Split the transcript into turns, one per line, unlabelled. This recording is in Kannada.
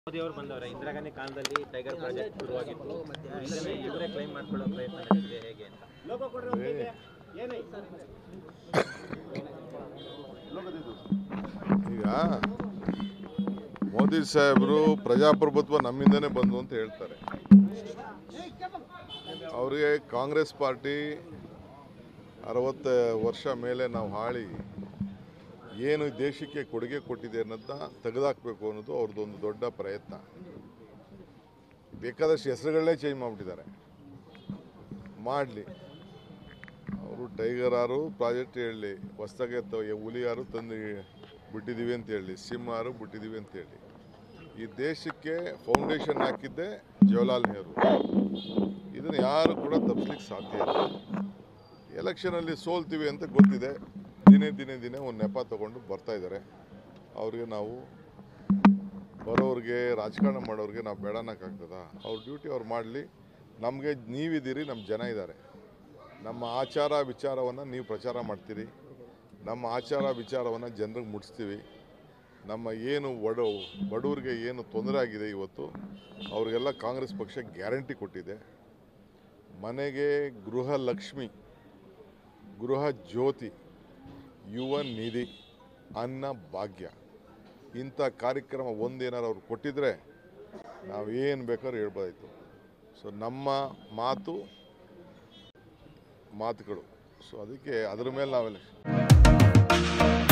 ಮೋದಿ ಅವರು ಬಂದವರ ಇಂದಿರಾ ಗಾಂಧಿ ಕಾಲದಲ್ಲಿ ಟೈಗರ್ ಪ್ರಾಜೆಕ್ಟ್ ಶುರುವಾಗಿತ್ತು ಇದನ್ನ ಇವರೇ ಕ್ಲೈಮ್ ಮಾಡ್ಕೊಳ್ಳೋ ಪ್ರಯತ್ನ ನಡೆದಿದೆ ಹೇಗೆ ಅಂತ
ಈಗ ಮೋದಿ ಸಾಹೇಬರು ಪ್ರಜಾಪ್ರಭುತ್ವ ನಮ್ಮಿಂದನೇ ಬಂದು ಅಂತ ಹೇಳ್ತಾರೆ ಅವರಿಗೆ ಕಾಂಗ್ರೆಸ್ ಪಾರ್ಟಿ ಅರವತ್ತು ವರ್ಷ ಮೇಲೆ ನಾವು ಹಾಳಿ ಏನು ದೇಶಕ್ಕೆ ಕೊಡುಗೆ ಕೊಟ್ಟಿದೆ ಅನ್ನೋದನ್ನ ತೆಗೆದಾಕಬೇಕು ಅನ್ನೋದು ಅವ್ರದ್ದೊಂದು ದೊಡ್ಡ ಪ್ರಯತ್ನ ಬೇಕಾದಷ್ಟು ಹೆಸರುಗಳನ್ನೇ ಚೇಂಜ್ ಮಾಡಿಬಿಟ್ಟಿದ್ದಾರೆ ಮಾಡಲಿ ಅವರು ಟೈಗರ್ ಆರು ಪ್ರಾಜೆಕ್ಟ್ ಹೇಳಲಿ ಹೊಸ್ದಾಗೆ ತ- ಹುಲಿ ಯಾರು ತಂದು ಬಿಟ್ಟಿದ್ದೀವಿ ಅಂತ ಹೇಳಿ ಸಿಂಹ ಯಾರು ಬಿಟ್ಟಿದ್ದೀವಿ ಅಂತ ಹೇಳಿ ಈ ದೇಶಕ್ಕೆ ಫೌಂಡೇಶನ್ ಹಾಕಿದ್ದೆ ಜವಾಹರ್ಲಾಲ್ ನೆಹರು ಇದನ್ನು ಯಾರು ಕೂಡ ತಪ್ಪಿಸ್ಲಿಕ್ಕೆ ಸಾಧ್ಯ ಇಲ್ಲ ಎಲೆಕ್ಷನಲ್ಲಿ ಸೋಲ್ತೀವಿ ಅಂತ ಗೊತ್ತಿದೆ ದಿನೇ ದಿನೇ ದಿನೇ ಒಂದು ನೆಪ ತಗೊಂಡು ಬರ್ತಾ ಇದ್ದಾರೆ ಅವ್ರಿಗೆ ನಾವು ಬರೋರಿಗೆ ರಾಜಕಾರಣ ಮಾಡೋರಿಗೆ ನಾವು ಬೇಡ ಅನ್ನೋಕ್ಕಾಗ್ತದ ಅವ್ರ ಡ್ಯೂಟಿ ಅವ್ರು ಮಾಡಲಿ ನಮಗೆ ನೀವಿದ್ದೀರಿ ನಮ್ಮ ಜನ ಇದ್ದಾರೆ ನಮ್ಮ ಆಚಾರ ವಿಚಾರವನ್ನು ನೀವು ಪ್ರಚಾರ ಮಾಡ್ತೀರಿ ನಮ್ಮ ಆಚಾರ ವಿಚಾರವನ್ನು ಜನರಿಗೆ ಮುಟ್ಟಿಸ್ತೀವಿ ನಮ್ಮ ಏನು ಒಡ ಬಡವರಿಗೆ ಏನು ತೊಂದರೆ ಆಗಿದೆ ಇವತ್ತು ಅವರಿಗೆಲ್ಲ ಕಾಂಗ್ರೆಸ್ ಪಕ್ಷ ಗ್ಯಾರಂಟಿ ಕೊಟ್ಟಿದೆ ಮನೆಗೆ ಗೃಹ ಲಕ್ಷ್ಮಿ ಗೃಹ ಜ್ಯೋತಿ ಯುವ ನಿಧಿ ಅನ್ನ ಭಾಗ್ಯ ಇಂಥ ಕಾರ್ಯಕ್ರಮ ಒಂದೇನಾರು ಅವ್ರು ಕೊಟ್ಟಿದ್ರೆ ನಾವು ಏನು ಬೇಕಾದ್ರೂ ಹೇಳ್ಬೋದಾಯ್ತು ಸೊ ನಮ್ಮ ಮಾತು ಮಾತುಗಳು ಸೊ ಅದಕ್ಕೆ ಅದ್ರ ಮೇಲೆ ನಾವೆಲ್ಲ